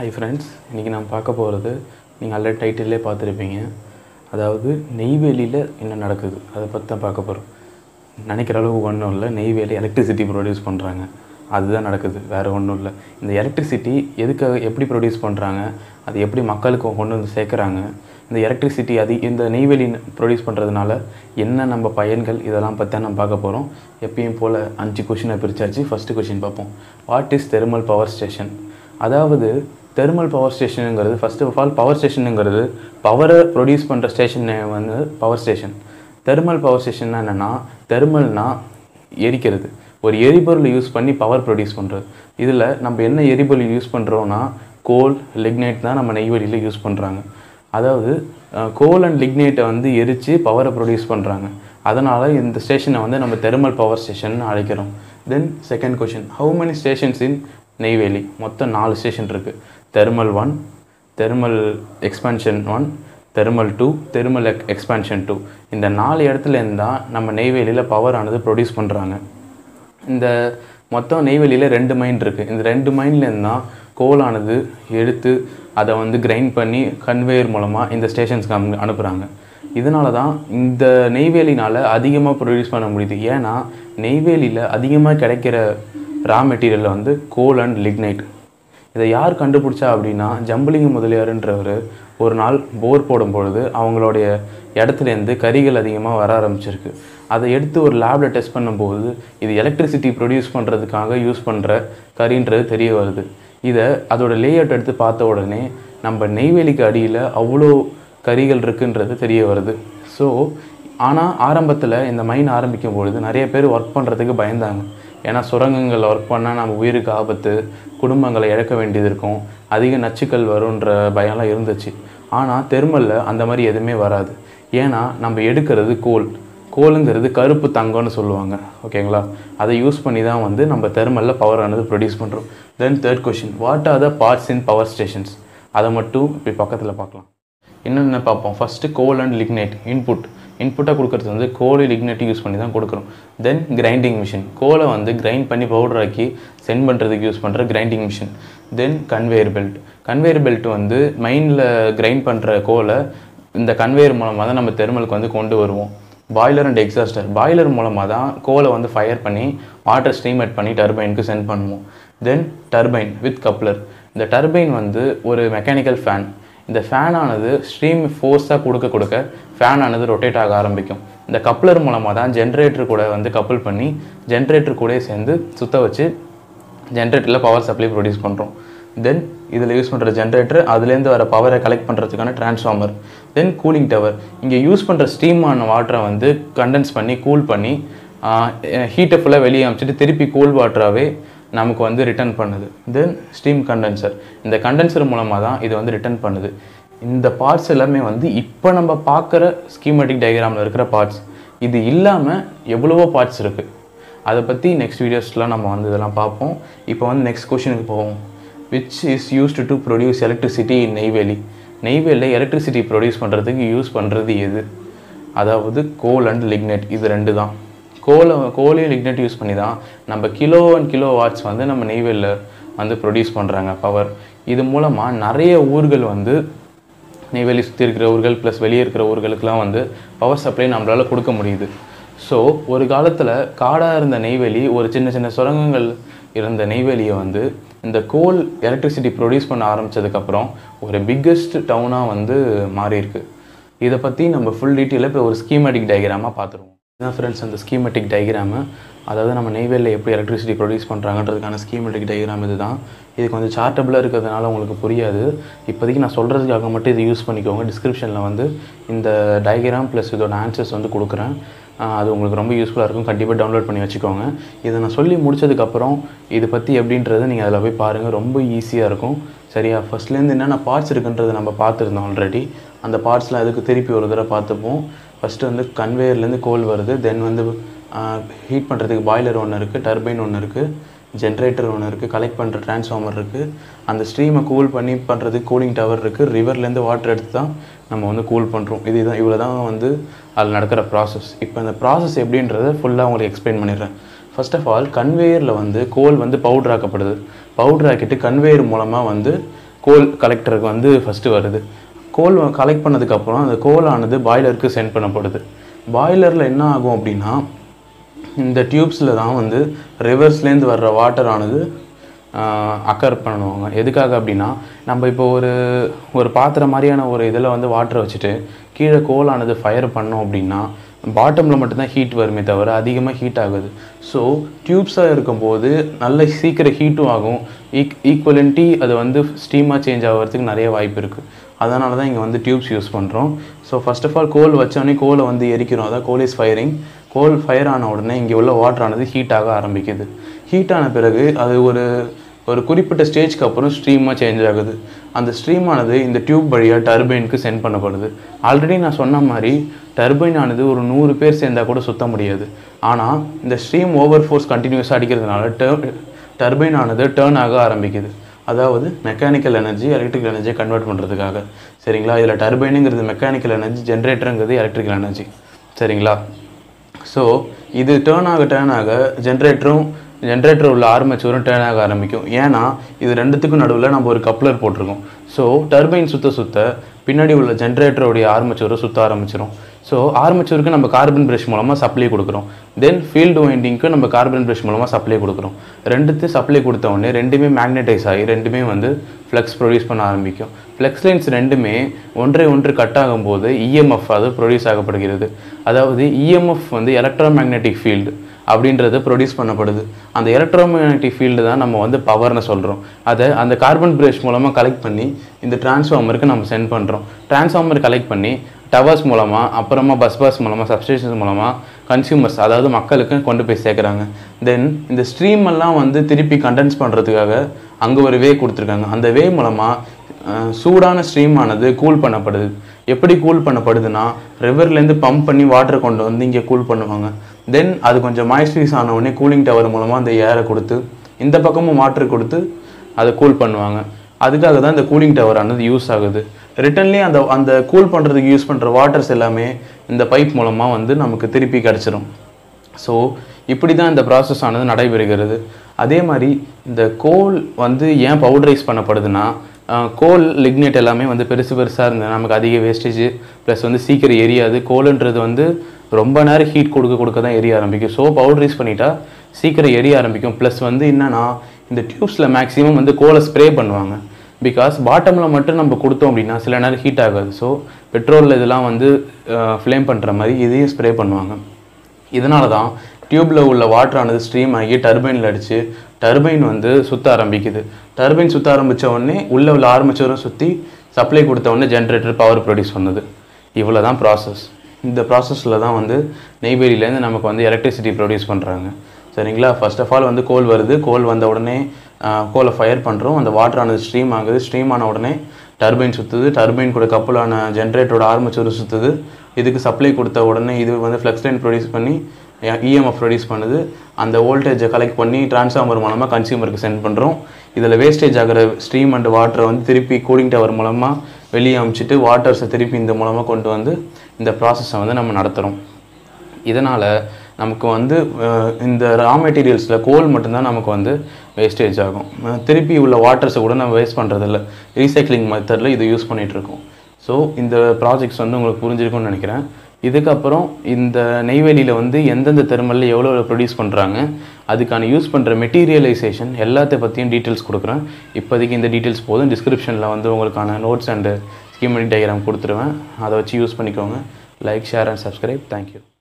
hi friends இன்றைக்கி நான் பார்க்க போகிறது நீங்கள் ஆல்ரெடி டைட்டிலே பார்த்துருப்பீங்க அதாவது நெய்வேலியில் என்ன நடக்குது அதை பற்றி தான் பார்க்க போகிறோம் நினைக்கிற அளவுக்கு ஒன்றும் இல்லை நெய்வேலி எலக்ட்ரிசிட்டி ப்ரொடியூஸ் பண்ணுறாங்க அதுதான் நடக்குது வேறு ஒன்றும் இல்லை இந்த எலக்ட்ரிசிட்டி எதுக்காக எப்படி ப்ரொடியூஸ் பண்ணுறாங்க அது எப்படி மக்களுக்கு கொண்டு வந்து சேர்க்குறாங்க இந்த எலக்ட்ரிசிட்டி அது இந்த நெய்வேலி ப்ரொடியூஸ் பண்ணுறதுனால என்ன நம்ம பயன்கள் இதெல்லாம் பற்றி தான் நம்ம பார்க்க போகிறோம் எப்பயும் போல் அஞ்சு கொஷினை பிரிச்சாச்சு ஃபஸ்ட்டு கொஷின் பார்ப்போம் what is thermal power station அதாவது தெர்மல் பவர் ஸ்டேஷனுங்கிறது ஃபர்ஸ்ட் ஆஃப் ஆல் பவர் ஸ்டேஷனுங்கிறது பவரை ப்ரொடியூஸ் பண்ணுற ஸ்டேஷன் வந்து பவர் ஸ்டேஷன் தெர்மல் பவர் ஸ்டேஷன்னா என்னென்னா தெர்மல்னா எரிக்கிறது ஒரு எரிபொருள் யூஸ் பண்ணி பவர் ப்ரொடியூஸ் பண்ணுறது இதில் நம்ம என்ன எரிபொருள் யூஸ் பண்ணுறோன்னா கோல் லிக்னைட் தான் நம்ம நெய்வேலியில் யூஸ் பண்ணுறாங்க அதாவது கோல் அண்ட் லிக்னைட்டை வந்து எரித்து பவரை ப்ரொடியூஸ் பண்ணுறாங்க அதனால் இந்த ஸ்டேஷனை வந்து நம்ம தெர்மல் பவர் ஸ்டேஷன் அழைக்கிறோம் then second question how many stations in Neyveli மொத்தம் நாலு ஸ்டேஷன் இருக்குது thermal one thermal expansion one thermal two thermal ex expansion two இந்த நாலு இடத்துல இருந்தால் நம்ம நெய்வேலியில் பவர் ஆனது ப்ரொடியூஸ் பண்ணுறாங்க இந்த மொத்தம் நெய்வேலியில் ரெண்டு மைண்ட் இருக்குது இந்த ரெண்டு மைண்ட்லேருந்து தான் கோலானது எடுத்து அதை வந்து கிரைண்ட் பண்ணி கன்வேயர் மூலமாக இந்த ஸ்டேஷன்ஸ்க்கு அனு அனுப்புகிறாங்க இதனால தான் இந்த நெய்வேலினால் அதிகமாக ப்ரொடியூஸ் பண்ண முடியுது ஏன்னா நெய்வேலியில் அதிகமாக கிடைக்கிற ரா மெட்டீரியலில் வந்து கோல் அண்ட் லிக்னைட் இதை யார் கண்டுபிடிச்சா அப்படின்னா ஜம்புலிங்க முதலியாருன்றவர் ஒரு நாள் போர் போடும் பொழுது அவங்களுடைய இடத்துலேருந்து கரிகள் அதிகமாக வர ஆரம்பிச்சிருக்கு அதை எடுத்து ஒரு லேபில் டெஸ்ட் பண்ணும்போது இது எலக்ட்ரிசிட்டி ப்ரொடியூஸ் பண்ணுறதுக்காக யூஸ் பண்ணுற கரின்றது தெரிய வருது இதை அதோட லேஅவுட் எடுத்து பார்த்த உடனே நம்ம நெய்வேலிக்கு அடியில் அவ்வளோ கரிகள் இருக்குன்றது தெரிய வருது ஸோ ஆனால் ஆரம்பத்தில் இந்த மைன் ஆரம்பிக்கும் பொழுது நிறைய பேர் ஒர்க் பண்ணுறதுக்கு பயந்தாங்க ஏன்னா சுரங்கங்கள் ஒர்க் பண்ணால் நம்ம உயிருக்கு ஆபத்து குடும்பங்களை இழக்க வேண்டியது இருக்கும் அதிக நச்சுக்கள் வரும்ன்ற பயம்லாம் இருந்துச்சு ஆனால் தெர்மலில் அந்த மாதிரி எதுவுமே வராது ஏன்னா நம்ம எடுக்கிறது கோல் கோலுங்கிறது கருப்பு தங்கம்னு சொல்லுவாங்க ஓகேங்களா அதை யூஸ் பண்ணி தான் வந்து நம்ம தெர்மலில் பவர் ஆனது ப்ரொடியூஸ் பண்ணுறோம் then third question what are the parts in power stations அதை மட்டும் இப்படி பக்கத்தில் பார்க்கலாம் என்னென்ன பார்ப்போம் first coal and lignite input இன்புட்டாக கொடுக்குறது வந்து கோல் லிக்னைட் யூஸ் பண்ணி தான் கொடுக்குறோம் தென் கிரைண்டிங் மிஷின் கோலை வந்து கிரைண்ட் பண்ணி பவுடர் ஆக்கி சென்ட் பண்ணுறதுக்கு யூஸ் பண்ணுற grinding machine then conveyor belt conveyor belt வந்து மைனில் கிரைண்ட் பண்ணுற கோலை இந்த கன்வேயர் மூலமாக தான் நம்ம தெர்மலுக்கு வந்து கொண்டு வருவோம் பாய்லர் அண்ட் எக்ஸாஸ்டர் பாய்லர் மூலமாக தான் கோலை வந்து ஃபயர் பண்ணி வாட்டர் ஸ்டீமேட் பண்ணி டர்பைனுக்கு சென்ட் பண்ணுவோம் தென் டர்பைன் வித் கப்ளர் இந்த டர்பைன் வந்து ஒரு மெக்கானிக்கல் ஃபேன் இந்த ஃபேன் ஆனது ஸ்ட்ரீம் ஃபோர்ஸாக கொடுக்க கொடுக்க ஃபேன் ஆனது ரொட்டேட் ஆக ஆரம்பிக்கும் இந்த கப்ளர் மூலமாக தான் ஜென்ரேட்டர் கூட வந்து கப்புள் பண்ணி ஜென்ரேட்டர் கூட சேர்ந்து சுத்த வச்சு ஜென்ரேட்டரில் பவர் சப்ளை ப்ரொடியூஸ் பண்ணுறோம் தென் இதில் யூஸ் பண்ணுற ஜென்ரேட்டர் அதுலேருந்து வர பவரை கலெக்ட் பண்ணுறதுக்கான டிரான்ஸ்ஃபார்மர் தென் கூலிங் டவர் இங்கே யூஸ் பண்ணுற ஸ்டீமான வாட்டரை வந்து கண்டென்ஸ் பண்ணி கூல் பண்ணி ஹீட்டை ஃபுல்லாக வெளியே அமிச்சிட்டு திருப்பி கூல் வாட்டராகவே நமக்கு வந்து ரிட்டர்ன் பண்ணுது தென் ஸ்டீம் கண்டென்சர் இந்த கண்டென்சர் மூலமாக தான் இது வந்து ரிட்டர்ன் பண்ணுது இந்த பார்ட்ஸ் எல்லாமே வந்து இப்போ நம்ம பார்க்குற ஸ்கீமேட்டிக் டயக்ராமில் இருக்கிற பார்ட்ஸ் இது இல்லாமல் எவ்வளவோ பார்ட்ஸ் இருக்குது அதை பற்றி நெக்ஸ்ட் வீடியோஸ்லாம் நம்ம வந்து இதெல்லாம் பார்ப்போம் இப்போ வந்து நெக்ஸ்ட் கொஷனுக்கு போவோம் which is used to produce electricity in Neyveli நெய்வேலியில் எலக்ட்ரிசிட்டி ப்ரொடியூஸ் பண்ணுறதுக்கு யூஸ் பண்ணுறது எது அதாவது கோல் அண்ட் லிக்னெட் இது ரெண்டு தான் கோலை கோலையும் லிக்னெட் யூஸ் பண்ணி தான் நம்ம கிலோ அண்ட் கிலோ வாட்ஸ் வந்து நம்ம நெய்வேலியில் வந்து ப்ரொடியூஸ் பண்ணுறாங்க பவர் இது மூலமாக நிறைய ஊர்கள் வந்து நெய்வேலி சுற்றி இருக்கிற ஊர்கள் ப்ளஸ் வெளியே இருக்கிற ஊர்களுக்கெலாம் வந்து பவர் சப்ளை நம்மளால் கொடுக்க முடியுது ஸோ ஒரு காலத்தில் காடாக இருந்த நெய்வேலி ஒரு சின்ன சின்ன சுரங்கங்கள் இருந்த நெய்வேலியை வந்து இந்த கோல் எலக்ட்ரிசிட்டி ப்ரொடியூஸ் பண்ண ஆரம்பித்ததுக்கப்புறம் ஒரு பிக்கஸ்ட் டவுனாக வந்து மாறியிருக்கு இதை பற்றி நம்ம ஃபுல் டீட்டெயிலாக இப்போ ஒரு ஸ்கீமேட்டிக் டயக்ராமாக பார்த்துருவோம் இதுதான் ஃப்ரெண்ட்ஸ் அந்த ஸ்கீமேட்டிக் டயக்ராமு அதாவது நம்ம நெய்வேலியில் எப்படி எலக்ட்ரிசிட்டி ப்ரொடியூஸ் பண்ணுறாங்கன்றதுக்கான ஸ்கீமேட்டிக் டயக்ராம் இது தான் இது கொஞ்சம் சார்ட்டபிளாக இருக்கிறதுனால உங்களுக்கு புரியாது இப்போதைக்கு நான் சொல்கிறதுக்காக மட்டும் இதை யூஸ் பண்ணிக்கோங்க டிஸ்கிரிப்ஷனில் வந்து இந்த டயக்ராம் ப்ளஸ் இதோட ஆன்சர்ஸ் வந்து கொடுக்குறேன் அது உங்களுக்கு ரொம்ப யூஸ்ஃபுல்லாக இருக்கும் கண்டிப்பாக டவுன்லோட் பண்ணி வச்சுக்கோங்க இதை நான் சொல்லி முடிச்சதுக்கப்புறம் இது பற்றி எப்படின்றத நீங்கள் அதில் போய் பாருங்கள் ரொம்ப ஈஸியாக இருக்கும் சரியா ஃபஸ்ட்லேருந்து என்னென்ன பார்ட்ஸ் இருக்குன்றதை நம்ம பார்த்துருந்தோம் ஆல்ரெடி அந்த பார்ட்ஸில் அதுக்கு திருப்பி ஒரு தடவை பார்த்துப்போம் ஃபஸ்ட்டு வந்து கன்வேயர்லேருந்து கோல் வருது தென் வந்து ஹீட் பண்ணுறதுக்கு பாய்லர் ஒன்று இருக்குது டர்பைன் ஒன்று இருக்குது ஜென்ரேட்டர் ஒன்று இருக்குது கலெக்ட் பண்ணுற டிரான்ஸ்ஃபார்மர் இருக்குது அந்த ஸ்ட்ரீமை கூல் பண்ணி பண்ணுறதுக்கு கூலிங் டவர் இருக்குது ரிவர்லேருந்து வாட்டர் எடுத்து தான் நம்ம வந்து கூல் பண்ணுறோம் இது தான் இவ்வளோ தான் வந்து அதில் நடக்கிற ப்ராசஸ் இப்போ இந்த ப்ராசஸ் எப்படின்றத ஃபுல்லாக உங்களுக்கு எக்ஸ்பிளைன் பண்ணிடுறேன் ஃபர்ஸ்ட் ஆஃப் ஆல் கன்வேயரில் வந்து கோல் வந்து பவுடர் ஆக்கப்படுது பவுடர் ஆக்கிட்டு கன்வேயர் மூலமாக வந்து கோல் கலெக்டருக்கு வந்து ஃபஸ்ட்டு வருது கோல் கலெக்ட் பண்ணதுக்கப்புறம் அந்த கோலானது பாய்லருக்கு சென்ட் பண்ணப்படுது பாய்லரில் என்ன ஆகும் அப்படின்னா இந்த டியூப்ஸில் தான் வந்து ரிவர்ஸ்லேருந்து வர்ற வாட்டரானது அக்கர் பண்ணுவாங்க எதுக்காக அப்படின்னா நம்ம இப்போ ஒரு ஒரு பாத்திரம் மாதிரியான ஒரு இதில் வந்து வாட்டரை வச்சுட்டு கீழே கோலானது ஃபயர் பண்ணோம் அப்படின்னா பாட்டமில் மட்டும்தான் ஹீட் வருமே தவிர அதிகமாக ஹீட் ஆகுது ஸோ டியூப்ஸாக இருக்கும்போது நல்ல சீக்கிரம் ஹீட்டும் ஆகும் ஈக் ஈக்குவலண்ட்டி அது வந்து ஸ்டீமாக சேஞ்ச் ஆகிறதுக்கு நிறைய வாய்ப்பு இருக்குது அதனால தான் இங்கே வந்து டியூப்ஸ் யூஸ் பண்ணுறோம் so first of all coal வச்சோடனே கோலை வந்து எரிக்கிறோம் அதான் coal is firing coal fire ஆன உடனே இங்கே உள்ள வாட்டர் ஆனது ஹீட் ஆக ஆரம்பிக்குது ஹீட் ஆன பிறகு அது ஒரு ஒரு குறிப்பிட்ட ஸ்டேஜ்க்கு அப்புறம் ஸ்ட்ரீமாக சேஞ்ச் ஆகுது அந்த ஸ்ட்ரீம் ஆனது இந்த டியூப் வழியாக டர்பைனுக்கு சென்ட் பண்ணப்படுது ஆல்ரெடி நான் சொன்ன மாதிரி டர்பைன் ஆனது ஒரு நூறு பேர் சேர்ந்தா கூட சுத்த முடியாது ஆனால் இந்த ஸ்ட்ரீம் ஓவர் ஃபோர்ஸ் கண்டினியூஸாக அடிக்கிறதுனால டர் டர்பைன் ஆனது டேர்ன் ஆக ஆரம்பிக்குது அதாவது மெக்கானிக்கல் எனர்ஜி எலக்ட்ரிக்கல் எனர்ஜியை கன்வெர்ட் பண்ணுறதுக்காக சரிங்களா இதில் டர்பைனுங்கிறது மெக்கானிக்கல் எனர்ஜி ஜென்ரேட்டருங்கிறது எலக்ட்ரிக்கல் எனர்ஜி சரிங்களா ஸோ இது டேர்ன் ஆக டேர்ன் ஆக ஜென்ரேட்டரும் ஜென்ரேட்டர் உள்ள ஆர்மேச்சரும் டேர்ன் ஆக ஆரம்பிக்கும் ஏன்னா இது ரெண்டுத்துக்கும் நடுவில் நம்ம ஒரு கப்ளர் போட்டிருக்கோம் ஸோ டர்பைன் சுத்த சுத்த பின்னாடி உள்ள ஜென்ரேட்டருடைய ஆர்மேச்சரும் சுத்த ஆரம்பிச்சிடும் ஸோ ஆர்மேச்சருக்கு நம்ம கார்பன் பிரஷ் மூலமாக சப்ளை கொடுக்குறோம் தென் ஃபீல்டு வைண்டிங்க்கு நம்ம கார்பன் பிரஷ் மூலமாக சப்ளை கொடுக்குறோம் ரெண்டுத்தையும் சப்ளை கொடுத்த உடனே ரெண்டுமே மேக்னடைஸ் ஆகி ரெண்டுமே வந்து ஃப்ளெக்ஸ் ப்ரொடியூஸ் பண்ண ஆரம்பிக்கும் ஃப்ளெக்ஸ் லைன்ஸ் ரெண்டுமே ஒன்றை ஒன்று கட் ஆகும்போது இஎம்எஃப் அது ப்ரொடியூஸ் ஆகப்படுகிறது அதாவது இஎம்எஃப் வந்து எலக்ட்ரோ மேக்னெட்டிக் ஃபீல்டு அப்படின்றது ப்ரொடியூஸ் பண்ணப்படுது அந்த எலக்ட்ரோமேக்னெட்டிக் ஃபீல்டு தான் நம்ம வந்து பவர்னு சொல்கிறோம் அதை அந்த கார்பன் பிரஷ் மூலமாக கலெக்ட் பண்ணி இந்த டிரான்ஸ்ஃபார்மருக்கு நம்ம சென்ட் பண்ணுறோம் டிரான்ஸ்ஃபார்மர் கலெக்ட் பண்ணி டவர்ஸ் மூலமாக அப்புறமா பஸ் பாஸ் மூலமாக சப்ஸ்டேஷன்ஸ் மூலமாக கன்சியூமர்ஸ் அதாவது மக்களுக்கு கொண்டு போய் சேர்க்குறாங்க தென் இந்த ஸ்ட்ரீம் எல்லாம் வந்து திருப்பி கண்டென்ஸ் பண்ணுறதுக்காக அங்கே ஒரு வே கொடுத்துருக்காங்க அந்த வே மூலமாக சூடான ஸ்ட்ரீம் ஆனது கூல் பண்ணப்படுது எப்படி கூல் பண்ணப்படுதுன்னா ரிவர்லேருந்து பம்ப் பண்ணி வாட்டர் கொண்டு வந்து இங்கே கூல் பண்ணுவாங்க தென் அது கொஞ்சம் மாய்ஸ்சரைஸ் ஆன உடனே கூலிங் டவர் மூலமாக அந்த ஏரை கொடுத்து இந்த பக்கமும் வாட்டர் கொடுத்து அதை கூல் பண்ணுவாங்க அதுக்காக தான் இந்த கூலிங் டவர் ஆனது யூஸ் ஆகுது ரிட்டன்லேயே அந்த அந்த கூல் பண்ணுறதுக்கு யூஸ் பண்ணுற வாட்டர்ஸ் எல்லாமே இந்த பைப் மூலமாக வந்து நமக்கு திருப்பி கிடச்சிரும் ஸோ இப்படி தான் இந்த ப்ராசஸ் ஆனது நடைபெறுகிறது அதே மாதிரி இந்த கோல் வந்து ஏன் பவுடரைஸ் பண்ணப்படுதுன்னா கோல் லிக்னேட் எல்லாமே வந்து பெருசு பெருசாக இருந்தது நமக்கு அதிக வேஸ்டேஜ் ப்ளஸ் வந்து சீக்கிரம் எரியாது கோலுன்றது வந்து ரொம்ப நேரம் ஹீட் கொடுக்க கொடுக்க தான் எரிய ஆரம்பிக்கும் ஸோ பவுடரைஸ் பண்ணிட்டா சீக்கிரம் எரிய ஆரம்பிக்கும் ப்ளஸ் வந்து என்னன்னா இந்த டியூப்ஸில் மேக்ஸிமம் வந்து கோலை ஸ்ப்ரே பண்ணுவாங்க பிகாஸ் பாட்டமில் மட்டும் நம்ம கொடுத்தோம் அப்படின்னா சில நேரம் ஹீட் ஆகாது ஸோ பெட்ரோலில் இதெல்லாம் வந்து ஃப்ளேம் பண்ணுற மாதிரி இதையும் ஸ்ப்ரே பண்ணுவாங்க இதனால தான் டியூப்பில் உள்ள வாட்டரானது ஸ்ட்ரீம் ஆகி டர்பைனில் அடித்து டர்பைன் வந்து சுத்த ஆரம்பிக்குது டர்பைன் சுத்த ஆரம்பித்த உடனே உள்ளே உள்ள ஆர்மச்சரும் சுற்றி சப்ளை கொடுத்த உடனே ஜென்ரேட்டர் பவர் ப்ரொடியூஸ் பண்ணுது இவ்வளோ தான் ப்ராசஸ் இந்த ப்ராசஸில் தான் வந்து நெய்வேலியிலேருந்து நமக்கு வந்து எலக்ட்ரிசிட்டி ப்ரொடியூஸ் பண்ணுறாங்க சரிங்களா ஃபர்ஸ்ட் ஆஃப் ஆல் வந்து கோல் வருது கோல் வந்த உடனே கோலை ஃபயர் பண்ணுறோம் அந்த வாட்டர் ஆனது ஸ்ட்ரீம் ஆகுது ஸ்ட்ரீம் ஆன உடனே டர்பைன் சுற்றுது டர்பைன் கூட கப்பலான ஜென்ரேட்டரோட ஆர்மச்சூர் சுற்றுது இதுக்கு சப்ளை கொடுத்த உடனே இது வந்து ஃப்ளெக்ஸ் லைன் ப்ரொடியூஸ் பண்ணி இஎம்எஃப் ப்ரொடியூஸ் பண்ணுது அந்த வோல்டேஜை கலெக்ட் பண்ணி டிரான்ஸ்ஃபார்மர் மூலமாக கன்சியூமருக்கு சென்ட் பண்ணுறோம் இதில் வேஸ்டேஜ் ஆகிற ஸ்ட்ரீம் அண்ட் வாட்டரை வந்து திருப்பி கூலிங் டவர் மூலமாக வெளியே அமுச்சிட்டு வாட்டர்ஸை திருப்பி இந்த மூலமாக கொண்டு வந்து இந்த ப்ராசஸை வந்து நம்ம நடத்துகிறோம் இதனால் நமக்கு வந்து அஹ், இந்த ரா மெட்டீரியல்ஸில் கோல் மட்டும்தான் நமக்கு வந்து வேஸ்டேஜ் ஆகும் அஹ், திருப்பி உள்ள வாட்டர்ஸை கூட நம்ம வேஸ்ட் பண்ணுறதில்ல ரீசைக்ளிங் மெத்தடில் இது யூஸ் பண்ணிகிட்ருக்கோம் ஸோ இந்த ப்ராஜெக்ட்ஸ் வந்து உங்களுக்கு புரிஞ்சிருக்கும்னு நினைக்கிறேன் இதுக்கப்புறம் இந்த நெய்வேலியில் வந்து எந்தெந்த தெர்மலில் எவ்வளோ எவ்வளோ ப்ரொடியூஸ் பண்ணுறாங்க அதுக்கான யூஸ் பண்ணுற மெட்டீரியலைசேஷன் எல்லாத்த பற்றியும் டீட்டெயில்ஸ் கொடுக்குறேன் இப்போதைக்கு இந்த டீட்டெயில்ஸ் போதும் டிஸ்கிரிப்ஷனில் வந்து உங்களுக்கான நோட்ஸ் அண்டு ஸ்கீமெட்டிக் டயக்ராம் கொடுத்துருவேன் அதை வச்சு யூஸ் பண்ணிக்கோங்க like share and subscribe thank you